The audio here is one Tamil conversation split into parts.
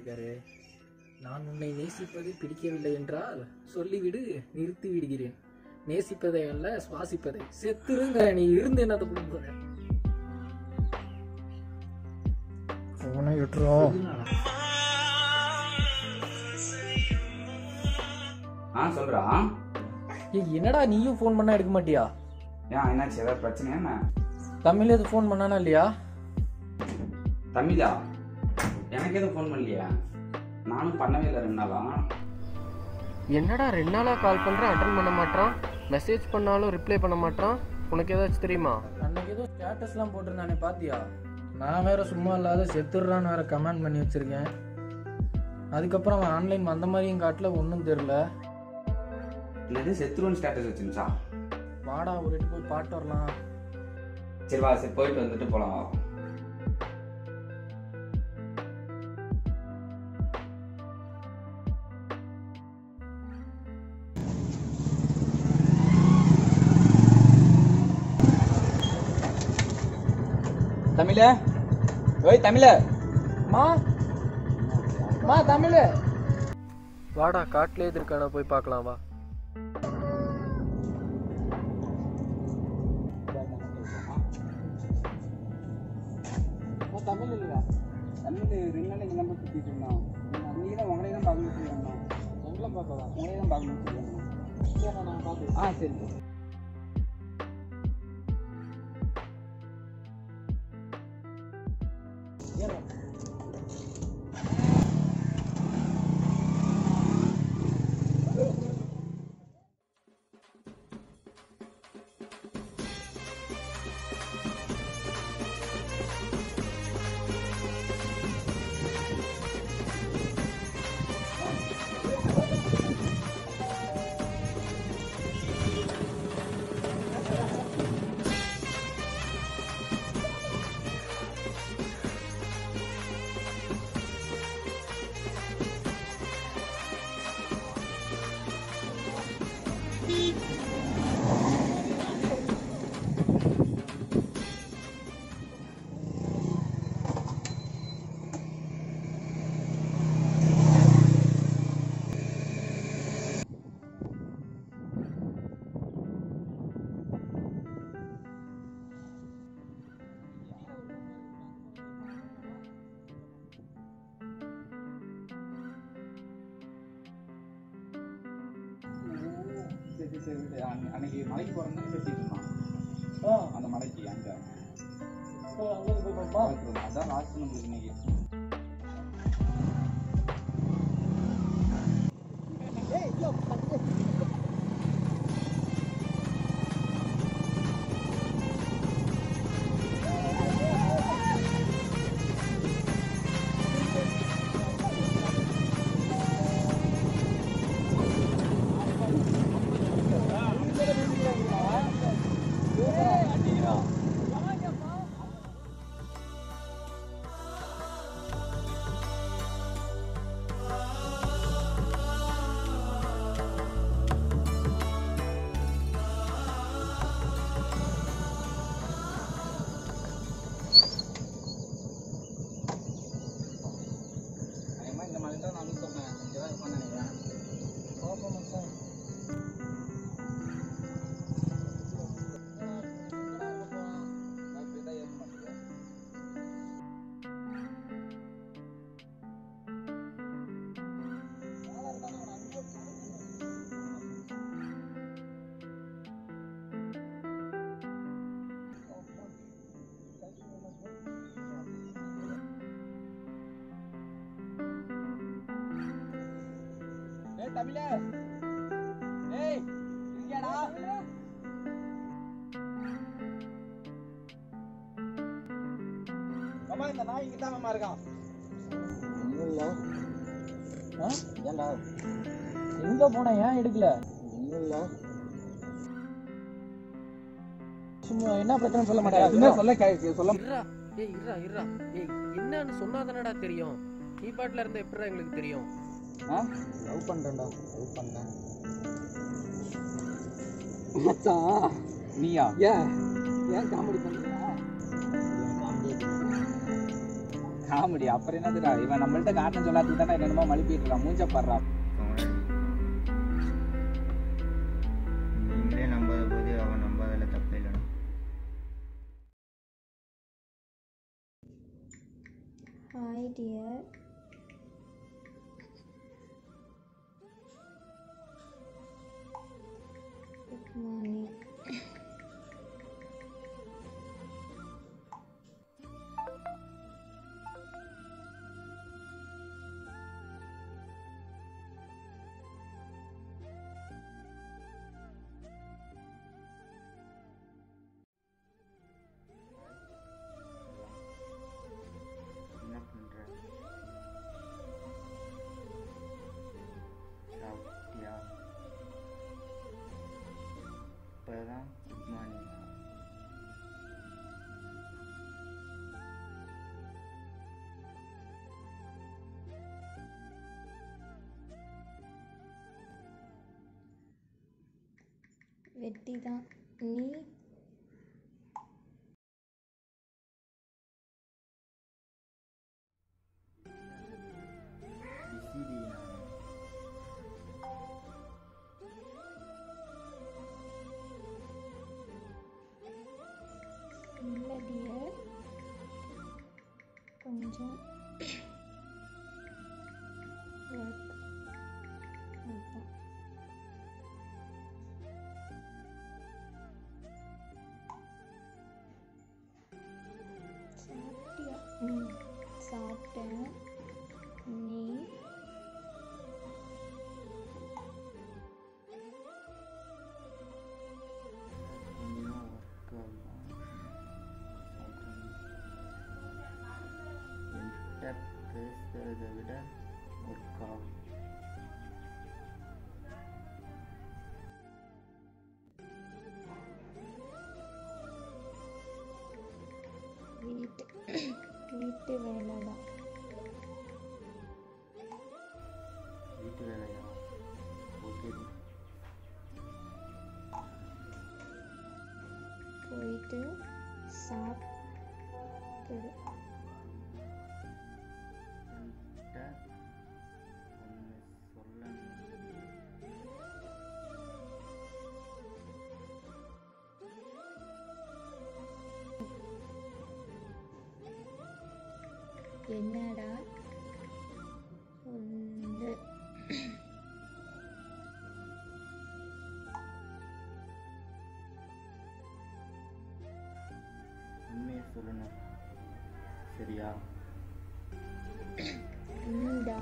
இருக்காரு நான் உன்னை நேசிப்பது பிடிக்கவில்லை என்றால் சொல்லிவிடு நிறுத்தி விடுகிறேன் நேசிப்பதை அல்ல சுவாசிப்பதை செத்துருங்க நீ இருந்து என்னத்தை கொடுக்க போற அவனை விட்டுரும் ஆ சொல்றா ஏய் என்னடா நீயும் ஃபோன் பண்ணா எடுக்க மாட்டியா ஏன் என்னாச்சு ஏதாவது பிரச்சனையா என்ன தமிழ் எது ஃபோன் பண்ணானா இல்லையா தமிழா எனக்கு எதுவும் ஃபோன் பண்ணலையா நானும் பண்ணவே இல்லை ரெண்டு நாளா என்னடா ரெண்டு நாளாக கால் பண்ணுறேன் அட்டன் பண்ண மாட்டான் மெசேஜ் பண்ணாலும் ரிப்ளை பண்ண மாட்டான் உனக்கு ஏதாச்சும் தெரியுமா அன்னைக்கு ஏதோ ஸ்டேட்டஸ்லாம் போட்டிருந்தானே பாத்தியா நான் வேற சும்மா இல்லாத செத்துடுறான்னு வேற கமெண்ட் பண்ணி வச்சிருக்கேன் அதுக்கப்புறம் அவன் ஆன்லைன் வந்த மாதிரியும் காட்டல ஒன்றும் தெரில என்னது செத்துருவன் ஸ்டேட்டஸ் வச்சுருந்துச்சா வாடா ஒரு எட்டு போய் பாட்டு வரலாம் சரி வா சரி போயிட்டு வந்துட்டு போலாம் வா தமிழ ஓய் தமிழ மா மா தமிழ் வாடா காட்டிலே இருக்கானா போய் பார்க்கலாம் வா தமிழ் இல்லையா தமிழ் ரெண்டு நாள் இங்கே தான் சுற்றிட்டு இருந்தான் நீ தான் உங்களே தான் பார்க்கணும் சொல்லியிருந்தான் எங்களை பார்க்கலாம் உங்களே தான் பார்க்கணும் சொல்லியிருந்தான் சரி நான் பார்த்து ஆ சரி சரி சரி சரி அன்னை- அன்னைக்கு மலைக்கு போகிறோம்னு பேசிட்டு இருந்தான் அந்த மலைக்கு அங்கே அதான் லாஸ்ட் நம்மளுக்கு இன்னைக்கு அதேமா இந்த மலை தான் நானும் சொன்னேன் இங்கே தான் இருப்பான்னு நினைக்கிறேன் அப்படி தான் ஏற மாட்டேங்குது ஏய் தமிழே ஏய் இருக்கியாடா மாமா இந்த நாய் இங்க தான் மாமா இருக்கான் ஏன்டா எங்க போன ஏன் எடுக்கல இல்ல சும்மா என்ன பிரச்சனை சொல்ல என்ன மாட்டேன் சொல்ல கே- சொல்ல இருறா ஏய் இருறா இருறா ஏய் என்னன்னு சொன்னாதானடா தெரியும் நீ பாட்டில் இருந்தா எப்படிடா எங்களுக்கு தெரியும் லவ் பண்றேன்டா லவ் பண்ணேன் மச்சான் நீயா ஏன் ஏன் காமெடி பண்றீங்க காமெடி அப்புறம் என்னதுடா இவன் நம்மள்ட்ட காட்டணும் சொல்லாதது தானே என்னென்னமோ மழுப்பிட்டு இருக்கான் மூஞ்ச பாடுறான் நீங்களே நம்பாத போது அவன் நம்பாதல தப்பே இல்லைண்ணா Hi dear. Good morning. என்ன பண்ற சாப்பிட்டியா இப்பதான் குட் மார்னிங் வெட்டி தான் நீ பிஸிடி நான் இல்லை டியர் கொஞ்சம் ஒர்க் அதான் சாப்பிட்டியா ம் சாப்பிட்டேன் நீ இன்னும் ஒர்க் ஆகும் என்கிட்ட பேசுறதை விட ஒர்க் ஆகும் வீட்டு வீட்டு வேலை தான் வீட்டு வேலையா ஓகே போயிட்டு சாப்பிடு என்கிட்ட ஒன்று சொல்லணும் என்னடா சொல்லு உண்மையை சொல்லணும் சரியா இந்தா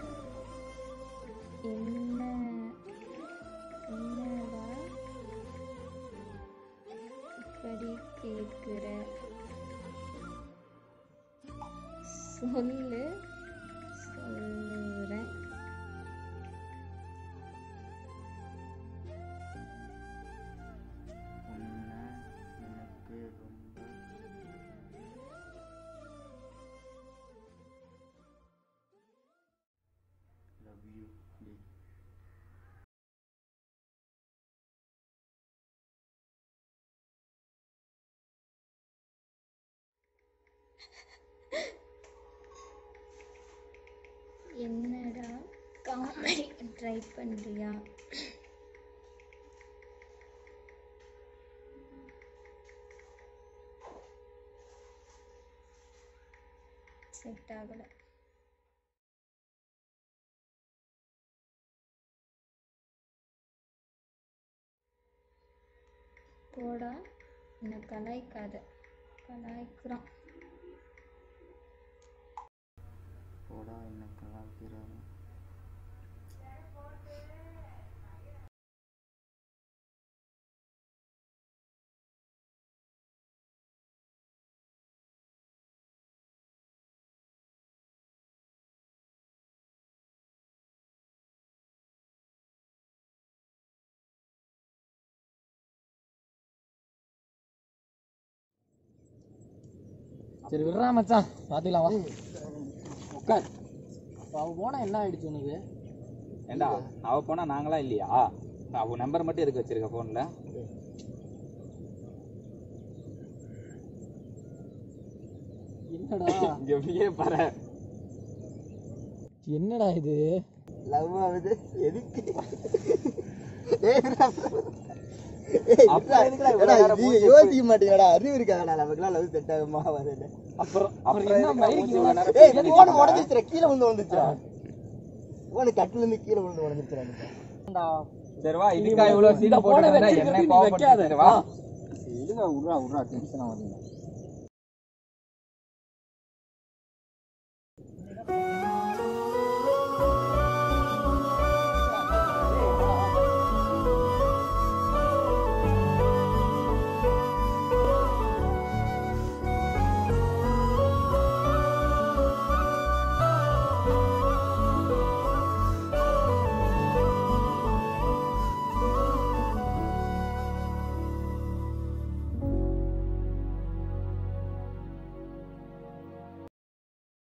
என்ன என்னடா இப்படி கேட்குற சொல்லு சொல்லுறேன் உன்னை எனக்கு ரொம்ப லவ் யூ டி என்னடா காமெடி ட்ரை பண்ணுறியா செட் ஆகலை போடா என்னை கலாய்க்காத கலாய்க்கிறான் போடா என்ன கலாக்கிறாரு சரி விடுறா மச்சான் பார்த்துக்கலாம் வா உட்கார் அப்போ அவ போனா என்ன ஆயிடுச்சு உனக்கு ஏண்டா அவ போனா நாங்களா இல்லையா அவ நம்பர் மட்டும் எதுக்கு வச்சிருக்க போன்ல என்ன என்னடா எப்படியே பாரு என்னடா இது லவ் ஆகுது எதுக்கு ஏய், விட்றா. ஏய், விட்றா. ஏடா, நீங்க யோசிக்க மாட்டீங்கடா அறிவு இருக்காடா நமக்குலாம் லவ் செட் ஆகுமா வரல அப்புறம் அப்புறம் என்ன மயிருக்கு இவ்வளவு நேரம் ஏய் போன் உடஞ்சிச்சுடா கீழே விழுந்து வந்துச்சுடா போன் கட்டில இருந்து கீழே விழுந்து உடஞ்சிச்சுடா சரி வா இதுக்கா இவ்வளவு சீன் இந்த phone அ போட்டு வச்சிருக்கிறது என்ன நீ கோவப்படுத்தி வைக்காத. வா இருங்க விட்றா விட்றா டென்ஷன் ஆகுது